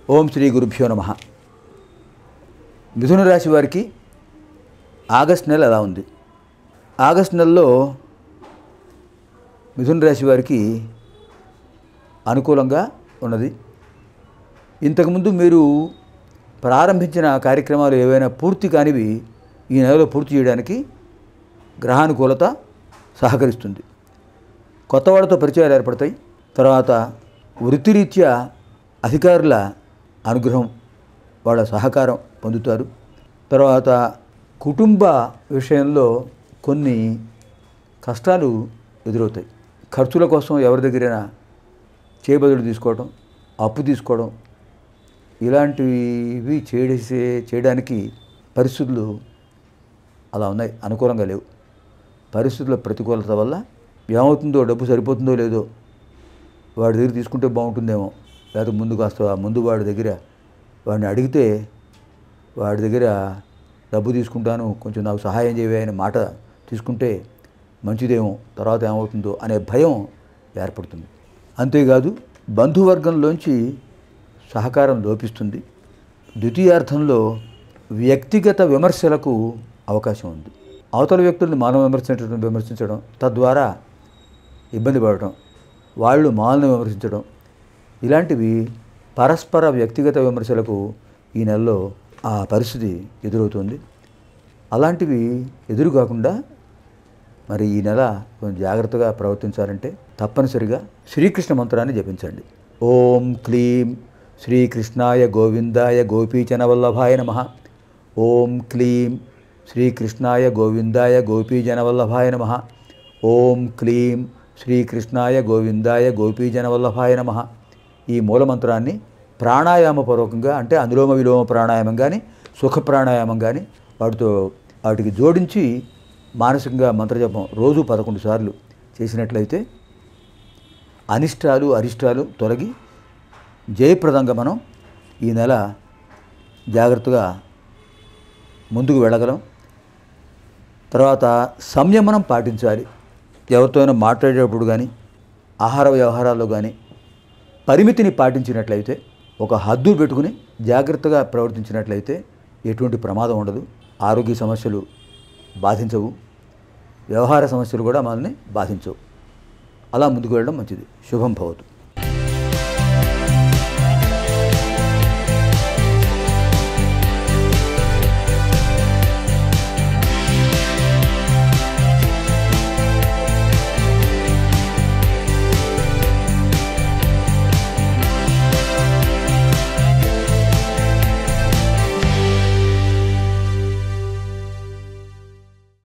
ఓం శ్రీ గురుభ్యో నమ మిథున రాశి వారికి ఆగస్ట్ నెల ఎలా ఉంది ఆగస్ట్ నెలలో మిథున రాశి వారికి అనుకూలంగా ఉన్నది ఇంతకుముందు మీరు ప్రారంభించిన కార్యక్రమాలు ఏవైనా పూర్తి కానివి ఈ నెలలో పూర్తి చేయడానికి గ్రహానుకూలత సహకరిస్తుంది కొత్త వాళ్ళతో పరిచయాలు ఏర్పడతాయి తర్వాత వృత్తిరీత్యా అధికారుల అనుగ్రహం వాళ్ళ సహకారం పొందుతారు తర్వాత కుటుంబ విషయంలో కొన్ని కష్టాలు ఎదురవుతాయి ఖర్చుల కోసం ఎవరి దగ్గరైనా చేయబదులు తీసుకోవడం అప్పు తీసుకోవడం ఇలాంటివి చేసే చేయడానికి పరిస్థితులు అలా ఉన్నాయి అనుకూలంగా లేవు పరిస్థితుల ప్రతికూలత వల్ల ఏమవుతుందో డబ్బు సరిపోతుందో లేదో వాడి దగ్గర తీసుకుంటే బాగుంటుందేమో లేకపోతే ముందు కాస్త ముందు వాడి దగ్గర వాడిని అడిగితే వాడి దగ్గర డబ్బు తీసుకుంటాను కొంచెం నాకు సహాయం చేయవే అనే మాట తీసుకుంటే మంచిదేమో తర్వాత ఏమవుతుందో అనే భయం ఏర్పడుతుంది అంతేకాదు బంధువర్గంలోంచి సహకారం లోపిస్తుంది ద్వితీయార్థంలో వ్యక్తిగత విమర్శలకు అవకాశం ఉంది అవతల వ్యక్తుల్ని మనం విమర్శించడం విమర్శించడం తద్వారా ఇబ్బంది పడటం వాళ్ళు మాలను విమర్శించడం ఇలాంటివి పరస్పర వ్యక్తిగత విమర్శలకు ఈ నెలలో ఆ పరిస్థితి ఎదురవుతుంది అలాంటివి ఎదురు కాకుండా మరి ఈ నెల కొంచెం జాగ్రత్తగా ప్రవర్తించాలంటే తప్పనిసరిగా శ్రీకృష్ణ మంత్రాన్ని జపించండి ఓం క్లీం శ్రీకృష్ణాయ గోవిందాయ గోపీచనవల్లభాయ నమ ఓం క్లీం శ్రీకృష్ణాయ గోవిందాయ గోపీజనవల్లభాయ నమ ఓం క్లీం శ్రీకృష్ణాయ గోవిందాయ గోపీజనవల్లభాయ నమ ఈ మూలమంత్రాన్ని ప్రాణాయామపూర్వకంగా అంటే అనులోమ విలోమ ప్రాణాయామం కానీ సుఖ ప్రాణాయామం కానీ వాటితో వాటికి జోడించి మానసికంగా మంత్రజపం రోజు పదకొండు సార్లు చేసినట్లయితే అనిష్టాలు అరిష్టాలు తొలగి జయప్రదంగా మనం ఈ నెల జాగ్రత్తగా ముందుకు వెళ్ళగలం తర్వాత సంయమనం పాటించాలి ఎవరితోనైనా మాట్లాడేటప్పుడు కానీ ఆహార వ్యవహారాల్లో కానీ పరిమితిని పాటించినట్లయితే ఒక హద్దు పెట్టుకుని జాగ్రత్తగా ప్రవర్తించినట్లయితే ఎటువంటి ప్రమాదం ఉండదు ఆరోగ్య సమస్యలు బాధించవు వ్యవహార సమస్యలు కూడా మనల్ని బాధించవు అలా ముందుకు వెళ్ళడం మంచిది శుభం భవతు